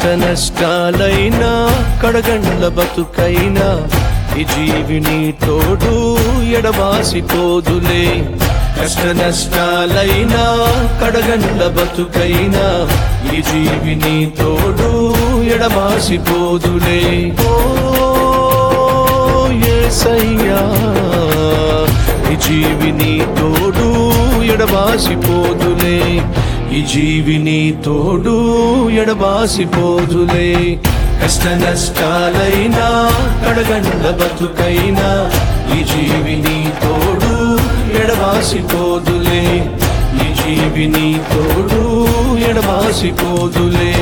కష్ట నష్టాలైనా కడగండ్ల బతుకైనా ఈ జీవిని తోడు ఎడబాసిపోదులే కష్ట నష్టాలైనా కడగండ్ల బతుకైనా ఈ జీవిని తోడు ఎడబాసిపోదులే ఓ యేసయ్యా ఈ జీవిని తోడు ఎడబాసిపోదులే ఈ జీవిని తోడు ఎడబాసిపోదులే కష్ట నష్టాలైనా కడగండ్ల బతుకైనా ఈ జీవిని తోడు ఎడబాసిపోదులే ఈ జీవిని తోడు ఎడబాసిపోదులే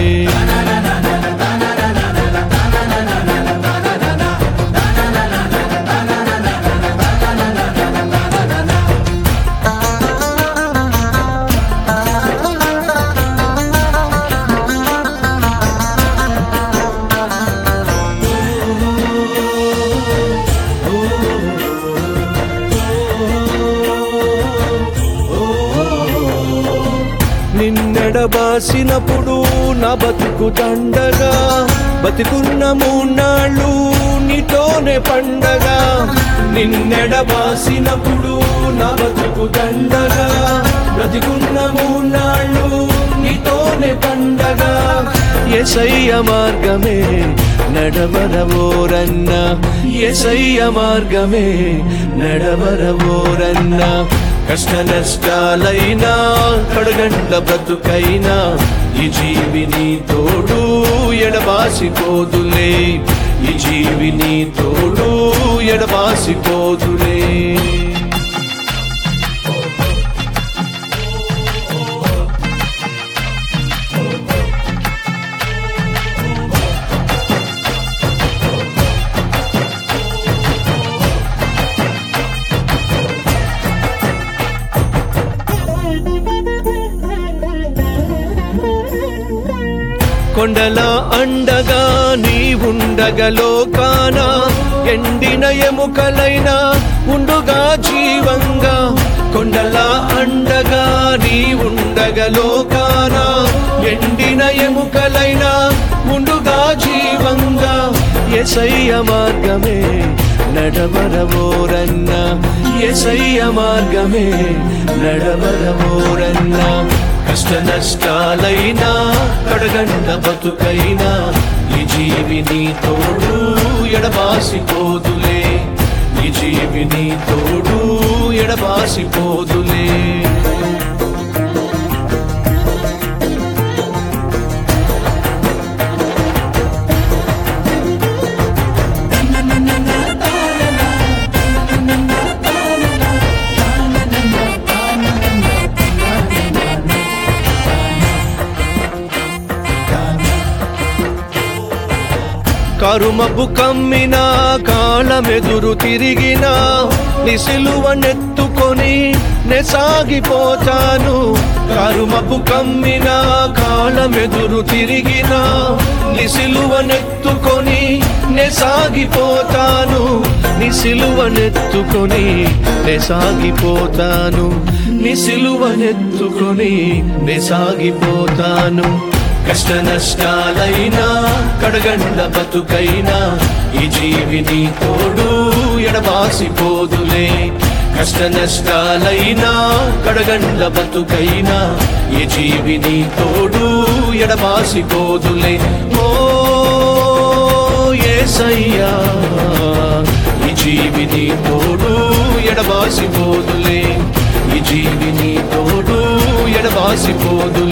నిన్నెడబాసినప్పుడు నా బతుకు దండగా బతికున్న మూన్నాళ్ళు నీతోనే పండగా నిన్నెడబాసినప్పుడు నా బతుకు దండగా బ్రతికున్న మూన్నాళ్ళు నీతోనే పండగా ఎసయ్య మార్గమే నడవరవోరన్న ఎసయ్య మార్గమే నడవరవోరన్న కష్ట నష్టాలైనా కడగండ్ల బ్రతుకైనా ఈ జీవిని తోడు ఎడబాసిపోదులే ఈ జీవిని తోడు ఎడబాసిపోదులే కొండల అండగా నీ ఉండగలోకాన ఎండిన ఎముకలైనా ఉండుగా జీవంగా కొండల అండగా నీ ఉండగలోకాన ఎండిన ఎముకలైనా ఉండుగా జీవంగా ఎసయ్య మార్గమే నడవరవోరన్న ఎసయ్య మార్గమే నడవరవోరన్న కష్ట నష్టాలైనా కడగండ బతుకైనా ఈ జీవిని తోడు ఎడబాసిపోదులే ఈ జీవిని తోడు ఎడబాసిపోదులే కరుమపు కమ్మిన కాలమెదురు తిరిగిన నిసిలువ నెత్తుకొని నెసాగిపోతాను కరుమపు కమ్మిన కాలమెదురు తిరిగిన నిసిలువ నెత్తుకొని నెసాగిపోతాను నిసిలువ నెత్తుకొని నెసాగిపోతాను నిసిలువ నెత్తుకొని నెసాగిపోతాను కష్ట నష్టాలైనా కడగండ బతుకైనా ఈ జీవిని తోడు ఎడబాసిపోదులే కష్ట నష్టాలైనా కడగండ బతుకైనా ఈ జీవిని తోడు ఎడబాసిపోదులే ఓ ఏసయ్యా ఈ జీవిని తోడు ఎడబాసిపోదులే ఈ జీవిని తోడు ఎడబాసిపోదులే